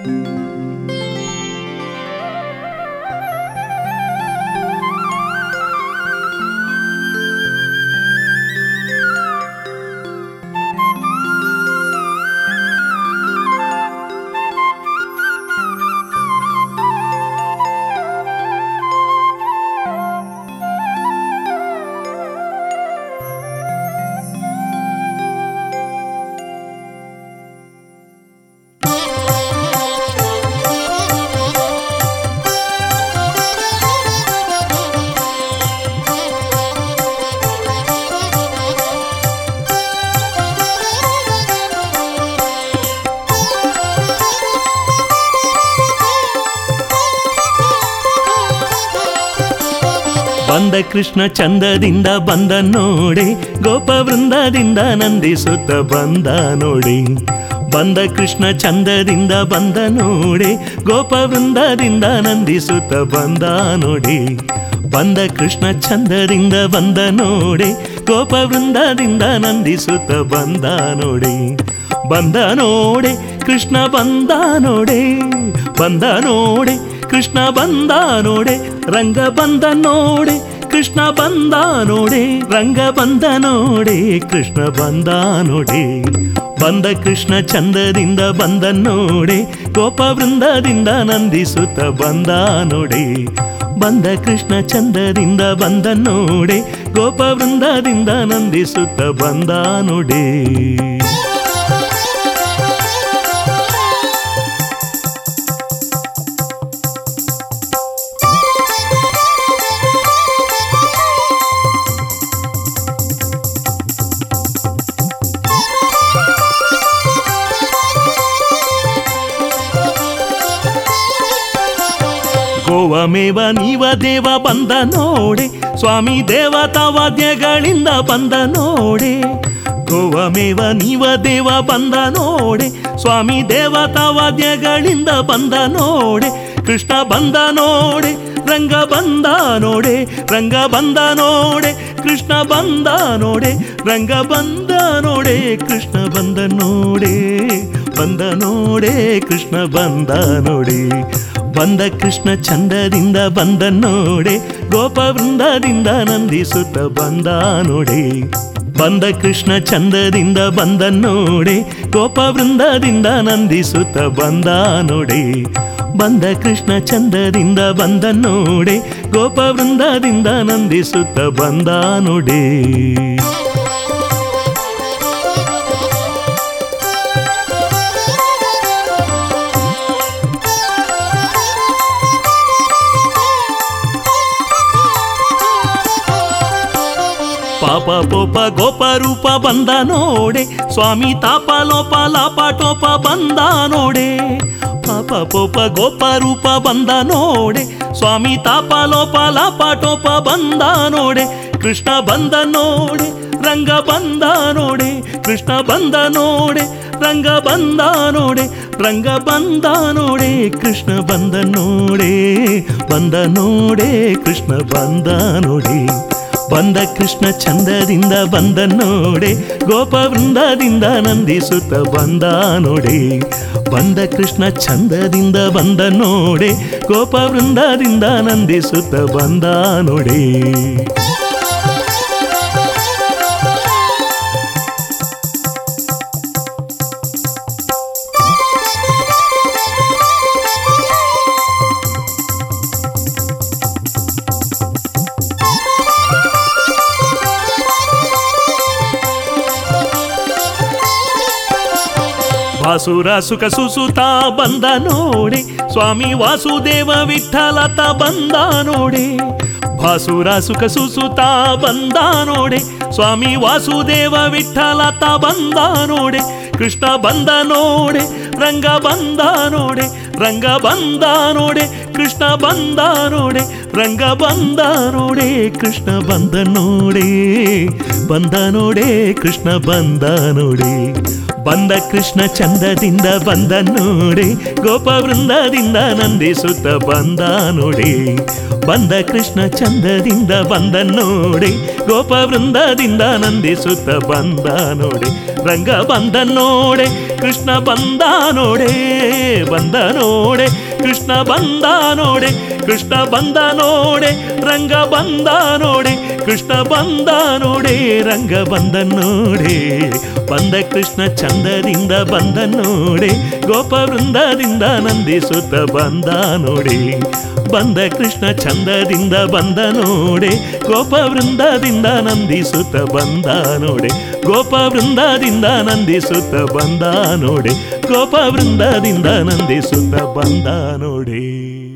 ಬಂದ ಕೃಷ್ಣ ಚಂದದಿಂದ ಬಂದ ನೋಡಿ ಗೋಪ ವೃಂದದಿಂದ ನಂದಿಸುತ್ತ ಬಂದ ನೋಡಿ ಬಂದ ಕೃಷ್ಣ ಚಂದದಿಂದ ಬಂದ ನೋಡಿ ಗೋಪ ವೃಂದದಿಂದ ನಂದಿಸುತ್ತ ಬಂದ ನೋಡಿ ಬಂದ ಕೃಷ್ಣ ಚಂದದಿಂದ ಬಂದ ನೋಡಿ ಗೋಪ ವೃಂದದಿಂದ ನಂದಿಸುತ್ತ ಬಂದ ನೋಡಿ ಬಂದ ನೋಡಿ ಕೃಷ್ಣ ಬಂದ ನೋಡಿ ಬಂದ ನೋಡಿ ಕೃಷ್ಣ ಬಂದ ನೋಡೆ ರಂಗ ಬಂದ ನೋಡೆ ಕೃಷ್ಣ ಬಂದ ನೋಡೆ ರಂಗ ಬಂದ ನೋಡೆ ಕೃಷ್ಣ ಬಂದ ನೋಡೆ ಬಂದ ಕೃಷ್ಣ ಚಂದದಿಂದ ಬಂದ ನೋಡೆ ಗೋಪ ವೃಂದದಿಂದ ನಂದಿಸುತ್ತ ಬಂದ ನೋಡೆ ಬಂದ ಕೃಷ್ಣ ಚಂದದಿಂದ ಬಂದ ನೋಡೆ ಗೋಪ ವೃಂದದಿಂದ ನಂದಿಸುತ್ತ ಬಂದ ನೋಡೆ ಗೋವಮೇವ ನೀವ ದೇವ ಬಂದ ನೋಡೆ ಸ್ವಾಮಿ ದೇವತಾ ವಾದ್ಯಗಳಿಂದ ಬಂದ ನೋಡೆ ಗೋವಮೇವ ನೀವ ದೇವ ಬಂದ ನೋಡೆ ಸ್ವಾಮಿ ದೇವತಾ ವಾದ್ಯಗಳಿಂದ ಬಂದ ನೋಡೆ ಕೃಷ್ಣ ಬಂದ ನೋಡೆ ರಂಗ ಬಂದ ನೋಡೆ ರಂಗ ಬಂದ ನೋಡೆ ಕೃಷ್ಣ ಬಂದ ನೋಡೆ ರಂಗ ಬಂದ ನೋಡೆ ಕೃಷ್ಣ ಬಂದ ನೋಡೆ ಬಂದ ನೋಡೆ ಕೃಷ್ಣ ಬಂದ ನೋಡೆ ಬಂದ ಕೃಷ್ಣ ಚಂದದಿಂದ ಬಂದ ನೋಡೆ ಗೋಪ ವೃಂದದಿಂದ ನಂದಿಸುತ್ತ ಬಂದ ನೋಡೆ ಬಂದ ಕೃಷ್ಣ ಚಂದದಿಂದ ಬಂದ ನೋಡೆ ಗೋಪ ವೃಂದದಿಂದ ನಂದಿಸುತ್ತ ಬಂದ ನೋಡೆ ಬಂದ ಕೃಷ್ಣ ಚಂದದಿಂದ ಬಂದ ನೋಡೆ ಗೋಪ ವೃಂದದಿಂದ ನಂದಿಸುತ್ತ ಬಂದ ನೋಡೆ ಪಾಪ ಪೋಪ ಗೋಪ ರೂಪ ಬಂದ ನೋಡೆ ಸ್ವಾಮಿ ತಾಪ ಲೋಪ ಲಾಪ ಟೋಪ ಬಂದ ನೋಡೆ ಪಾಪ ಪೋಪ ಗೋಪ ರೂಪ ಬಂದ ನೋಡೆ ಸ್ವಾಮಿ ತಾಪ ಲೋಪ ಲಾಪ ಟೋಪ ಬಂದ ನೋಡೆ ಕೃಷ್ಣ ಬಂದ ನೋಡೆ ರಂಗ ಬಂದ ನೋಡೆ ಕೃಷ್ಣ ಬಂದ ನೋಡೆ ರಂಗ ಬಂದ ನೋಡೆ ರಂಗ ಬಂದ ನೋಡೆ ಕೃಷ್ಣ ಬಂದ ನೋಡೆ ಬಂದ ನೋಡೆ ಕೃಷ್ಣ ಬಂದ ನೋಡೆ ಬಂದ ಕೃಷ್ಣ ಚಂದದಿಂದ ಬಂದ ನೋಡೆ ಗೋಪ ವೃಂದದಿಂದ ನಂದಿಸುತ್ತ ಬಂದ ನೋಡೆ ಬಂದ ಕೃಷ್ಣ ಚಂದದಿಂದ ಬಂದ ನೋಡೆ ಗೋಪ ವೃಂದದಿಂದ ನಂದಿಸುತ್ತ ಬಂದ ನೋಡೆ ವಾಸುರ ಸುಖ ಸುಸುತ ಬಂದ ನೋಡೆ ಸ್ವಾಮಿ ವಾಸುದೇವ ವಿಠಲತ ಬಂದ ನೋಡೆ ಭಾಸುರ ಸುಖ ಸುಸುತ ಬಂದ ನೋಡೆ ಸ್ವಾಮಿ ವಾಸುದೇವ ವಿಠಲತ ಬಂದ ನೋಡೆ ಕೃಷ್ಣ ಬಂದ ನೋಡೆ ರಂಗ ಬಂದ ನೋಡೆ ರಂಗ ಬಂದ ನೋಡೆ ಕೃಷ್ಣ ಬಂದ ನೋಡೆ ರಂಗ ಬಂದ ನೋಡೆ ಕೃಷ್ಣ ಬಂದ ನೋಡೆ ಬಂದ ನೋಡೆ ಕೃಷ್ಣ ಬಂದ ನೋಡೆ ಬಂದ ಕೃಷ್ಣ ಚಂದದಿಂದ ಬಂದ ನೋಡೆ ಗೋಪ ವೃಂದದಿಂದ ನಂದಿಸುತ್ತ ಬಂದ ನೋಡೆ ಬಂದ ಕೃಷ್ಣ ಚಂದದಿಂದ ಬಂದ ನೋಡೆ ಗೋಪ ವೃಂದದಿಂದ ನಂದಿಸುತ್ತ ಬಂದ ನೋಡೆ ರಂಗ ಬಂದ ನೋಡೆ ಕೃಷ್ಣ ಬಂದ ನೋಡೆ ಬಂದ ನೋಡೆ ಕೃಷ್ಣ ಬಂದ ನೋಡೆ ಕೃಷ್ಣ ಬಂದ ನೋಡೆ ರಂಗ ಬಂದ ನೋಡೆ ಕೃಷ್ಣ ಬಂದ ನೋಡೆ ರಂಗ ಬಂದ ನೋಡೆ ಬಂದ ಕೃಷ್ಣ ಚಂದದಿಂದ ಬಂದ ನೋಡೆ ಗೋಪ ವೃಂದದಿಂದ ನಂದಿಸುತ್ತ ಬಂದ ನೋಡೆ ಬಂದ ಕೃಷ್ಣ ಚಂದದಿಂದ ಬಂದ ನೋಡೆ ಗೋಪ ವೃಂದದಿಂದ ನಂದಿಸುತ್ತ ಬಂದ ನೋಡೆ ಗೋಪ ವೃಂದದಿಂದ ನಂದಿಸುತ್ತ ಬಂದ ನೋಡೆ ಗೋಪ ವೃಂದದಿಂದ ನಂದಿಸುತ್ತ ಬಂದ ನೋಡೆ